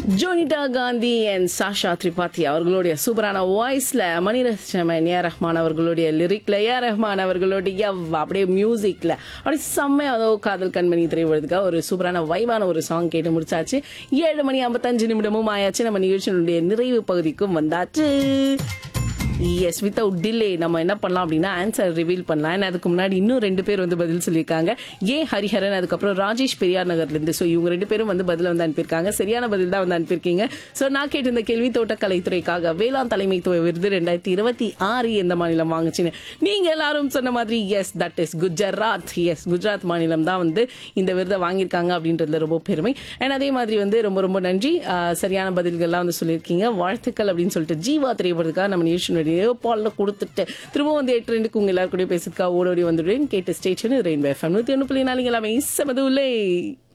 ஜோனிடா Gandhi and Sasha Tripathi அவர்களுடைய சூப்பரான வாய்ஸ்ல மணிரத்னமன் ஏ ரஹ்மான் அவர்களுடைய லிரிக்ல ஏ ரஹ்மான் அவர்களுடைய அப்படியே மியூசிக்ல அப்படியே செம்மையா அதோ காதல் கண்மணி திரைப்படத்துக்காக ஒரு சூப்பரான வைவான ஒரு சாங் கேட்டு முடிச்சாச்சு ஏழு மணி ஐம்பத்தஞ்சு நிமிடமும் ஆயாச்சு நம்ம நிகழ்ச்சியினுடைய நிறைவு பகுதிக்கும் வந்தாச்சு எஸ் வித்தவுட் டிலே நம்ம என்ன பண்ணலாம் அப்படின்னா ஆன்சர் ரிவீல் பண்ணலாம் ஏன்னா அதுக்கு முன்னாடி இன்னும் ரெண்டு பேர் வந்து பதில் சொல்லியிருக்காங்க ஏ ஹரிஹரன் அதுக்கப்புறம் ராஜேஷ் பெரியார் நகர்லேருந்து ஸோ இவங்க ரெண்டு பேரும் வந்து பதில் வந்து அனுப்பியிருக்காங்க சரியான பதில் தான் வந்து அனுப்பியிருக்கீங்க ஸோ நான் கேட்ட இந்த கேள்வி தோட்டக்கலைத்துறைக்காக வேளாண் தலைமைத்துவ விருது ரெண்டாயிரத்தி இருபத்தி ஆறு எந்த மாநிலம் வாங்குச்சுன்னு நீங்க எல்லாரும் சொன்ன மாதிரி yes that is Gujarat yes Gujarat மாநிலம் தான் வந்து இந்த விருதை வாங்கியிருக்காங்க அப்படின்றதுல ரொம்ப பெருமை அண்ட் அதே மாதிரி வந்து ரொம்ப ரொம்ப நன்றி ஆஹ் சரியான பதில்கள்லாம் வந்து சொல்லியிருக்கீங்க வாழ்த்துக்கள் அப்படின்னு சொல்லிட்டு ஜீவா திரைப்படத்துக்காக நம்ம நியூஷனுடைய பால்ல கொடுத்துட்டு திரும்ப வந்து எட்டு ரெண்டுக்கு உங்க எல்லாரும் கூட பேசுறதுக்காக ஓடோடி வந்துடுவேன் கேட்டு ஸ்டேஷன் ரெயின்பே எஃப்எம் நூத்தி ஒன்று புள்ளி நாலு எல்லாமே செமது உள்ளே